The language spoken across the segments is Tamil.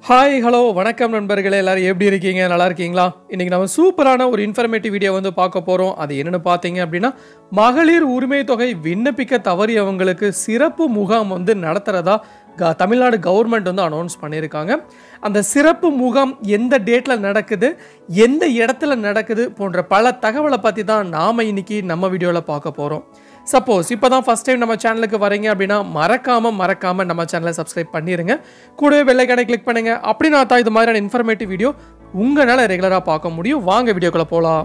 ஹாய் ஹலோ வணக்கம் நண்பர்களே எல்லாரும் எப்படி இருக்கீங்க நல்லா இருக்கீங்களா இன்னைக்கு நம்ம சூப்பரான ஒரு இன்ஃபர்மேட்டிவ் வீடியோ வந்து பார்க்க போகிறோம் அது என்னன்னு பார்த்தீங்க அப்படின்னா மகளிர் உரிமை தொகை விண்ணப்பிக்க தவறியவங்களுக்கு சிறப்பு முகாம் வந்து நடத்துகிறதா க தமிழ்நாடு கவர்மெண்ட் வந்து அனௌன்ஸ் பண்ணியிருக்காங்க அந்த சிறப்பு முகாம் எந்த டேட்டில் நடக்குது எந்த இடத்துல நடக்குது போன்ற பல தகவலை பற்றி தான் நாம் இன்னைக்கு நம்ம வீடியோவில் பார்க்க போகிறோம் சப்போஸ் இப்போ தான் ஃபஸ்ட் டைம் நம்ம சேனலுக்கு வரீங்க அப்படின்னா மறக்காமல் மறக்காமல் நம்ம சேனலை சப்ஸ்கிரைப் பண்ணிடுங்க கூடவே வெள்ளைக்கடை கிளிக் பண்ணுங்க அப்படின்னா தான் இது மாதிரியான இன்ஃபர்மேட்டிவ் வீடியோ உங்களால் ரெகுலராக பார்க்க முடியும் வாங்க வீடியோக்குள்ளே போகலாம்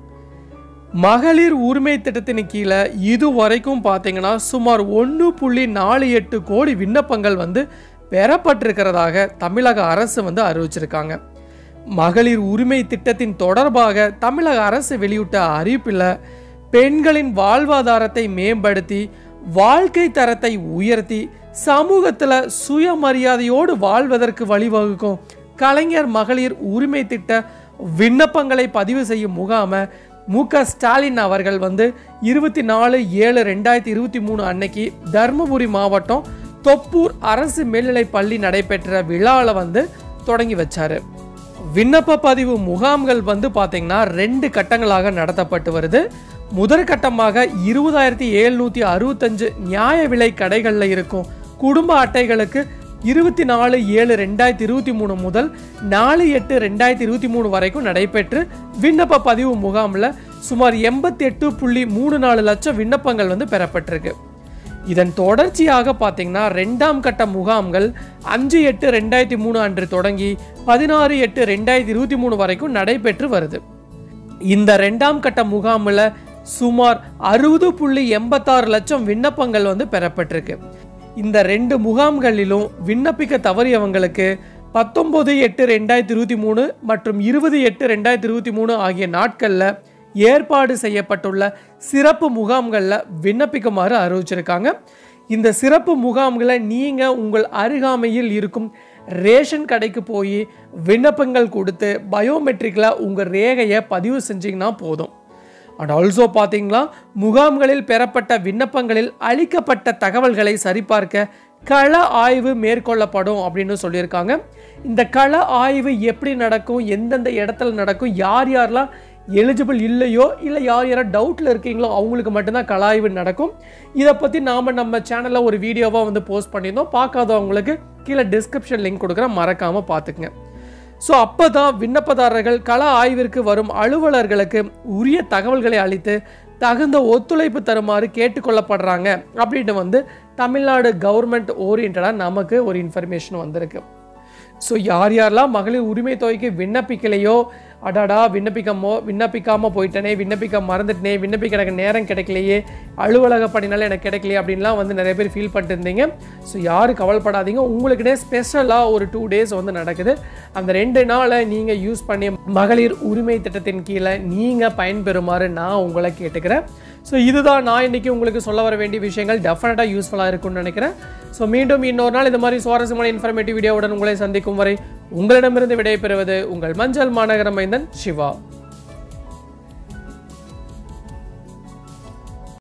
மகளிர் உரிமை திட்டத்தின் கீழே இது வரைக்கும் பார்த்தீங்கன்னா சுமார் ஒன்று புள்ளி நாலு எட்டு கோடி விண்ணப்பங்கள் வந்து பெறப்பட்டிருக்கிறதாக தமிழக அரசு வந்து அறிவிச்சிருக்காங்க மகளிர் உரிமை திட்டத்தின் தொடர்பாக தமிழக அரசு வெளியிட்ட அறிவிப்பில் பெண்களின் வாழ்வாதாரத்தை மேம்படுத்தி வாழ்க்கை தரத்தை உயர்த்தி சமூகத்தில் சுயமரியாதையோடு வாழ்வதற்கு வழிவகுக்கும் கலைஞர் மகளிர் உரிமை திட்ட விண்ணப்பங்களை பதிவு செய்யும் முகாமை மு க ஸ்டாலின் அவர்கள் வந்து இருபத்தி நாலு ஏழு ரெண்டாயிரத்தி இருபத்தி மூணு அன்னைக்கு தருமபுரி மாவட்டம் தொப்பூர் அரசு மேல்நிலைப் பள்ளி நடைபெற்ற விழாவில் வந்து தொடங்கி வச்சாரு விண்ணப்ப பதிவு முகாம்கள் வந்து பார்த்தீங்கன்னா ரெண்டு கட்டங்களாக நடத்தப்பட்டு வருது முதற் கட்டமாக இருபதாயிரத்தி எழுநூற்றி அறுபத்தஞ்சு நியாய விலை கடைகளில் இருக்கும் குடும்ப அட்டைகளுக்கு இருபத்தி நாலு ஏழு ரெண்டாயிரத்தி இருபத்தி மூணு முதல் நாலு எட்டு ரெண்டாயிரத்தி இருபத்தி மூணு வரைக்கும் நடைபெற்று விண்ணப்ப பதிவு முகாமில் சுமார் எண்பத்தி எட்டு புள்ளி மூணு நாலு லட்சம் விண்ணப்பங்கள் வந்து பெறப்பட்டிருக்கு இதன் தொடர்ச்சியாக பார்த்தீங்கன்னா ரெண்டாம் கட்ட முகாம்கள் அஞ்சு எட்டு ரெண்டாயிரத்தி மூணு அன்று தொடங்கி பதினாறு எட்டு ரெண்டாயிரத்தி இருபத்தி மூணு வரைக்கும் நடைபெற்று வருது இந்த ரெண்டாம் கட்ட முகாமில் சுமார் அறுபது புள்ளி எண்பத்தாறு லட்சம் விண்ணப்பங்கள் வந்து பெறப்பட்டிருக்கு இந்த ரெண்டு முகாம்களிலும் விண்ணப்பிக்க தவறியவங்களுக்கு பத்தொன்பது எட்டு ரெண்டாயிரத்தி இருபத்தி மூணு மற்றும் இருபது எட்டு ரெண்டாயிரத்தி இருபத்தி மூணு ஆகிய நாட்களில் ஏற்பாடு செய்யப்பட்டுள்ள சிறப்பு முகாம்களில் விண்ணப்பிக்குமாறு அறிவிச்சிருக்காங்க இந்த சிறப்பு முகாம்களை நீங்கள் உங்கள் அருகாமையில் இருக்கும் ரேஷன் கடைக்கு போய் விண்ணப்பங்கள் கொடுத்து பயோமெட்ரிக்கில் உங்கள் ரேகையை பதிவு செஞ்சிங்கன்னா போதும் அண்ட் ஆல்சோ பார்த்தீங்களா முகாம்களில் பெறப்பட்ட விண்ணப்பங்களில் அளிக்கப்பட்ட தகவல்களை சரிபார்க்க கள ஆய்வு மேற்கொள்ளப்படும் அப்படின்னு சொல்லியிருக்காங்க இந்த கள ஆய்வு எப்படி நடக்கும் எந்தெந்த இடத்துல நடக்கும் யார் யாரெல்லாம் எலிஜிபிள் இல்லையோ இல்லை யார் யாராவது டவுட்டில் இருக்கீங்களோ அவங்களுக்கு மட்டும்தான் கள ஆய்வு நடக்கும் இதை பற்றி நாம் நம்ம சேனலில் ஒரு வீடியோவாக வந்து போஸ்ட் பண்ணியிருந்தோம் பார்க்காதவங்களுக்கு கீழே டிஸ்கிரிப்ஷன் லிங்க் கொடுக்குறேன் மறக்காமல் பார்த்துக்குங்க ஸோ அப்போ தான் விண்ணப்பதாரர்கள் கள ஆய்விற்கு வரும் அலுவலர்களுக்கு உரிய தகவல்களை அளித்து தகுந்த ஒத்துழைப்பு தருமாறு கேட்டுக்கொள்ளப்படுறாங்க அப்படின்னு வந்து தமிழ்நாடு கவர்மெண்ட் ஓரியன்டாக நமக்கு ஒரு இன்ஃபர்மேஷன் வந்திருக்கு ஸோ யார் யாரெல்லாம் மகளிர் உரிமை தொகைக்கு விண்ணப்பிக்கலையோ அடாடா விண்ணப்பிக்கமோ விண்ணப்பிக்காமல் போயிட்டனே விண்ணப்பிக்க மறந்துட்டனே விண்ணப்பிக்க எனக்கு நேரம் கிடைக்கலையே அலுவலக பணினால எனக்கு கிடைக்கலையே அப்படின்லாம் வந்து நிறைய பேர் ஃபீல் பண்ணிட்டு இருந்தீங்க ஸோ யாரும் கவலைப்படாதீங்க உங்களுக்குனே ஸ்பெஷலாக ஒரு டூ டேஸ் வந்து நடக்குது அந்த ரெண்டு நாளை நீங்கள் யூஸ் பண்ணி மகளிர் உரிமை திட்டத்தின் கீழே நீங்கள் பயன்பெறுமாறு நான் உங்களை கேட்டுக்கிறேன் ஸோ இதுதான் நான் இன்னைக்கு உங்களுக்கு சொல்ல வர வேண்டிய விஷயங்கள் டெஃபினட்டாக யூஸ்ஃபுல்லாக இருக்கும்னு நினைக்கிறேன் ஸோ மீண்டும் இன்னொரு நாள் இந்த மாதிரி சுவாரஸ்யமான இன்ஃபர்மேட்டிவ் வீடியோவுடன் உங்களை சந்திக்கும் வரை உங்களிடமிருந்து விடைபெறுவது உங்கள் மஞ்சள் மாநகர மைந்தன் சிவா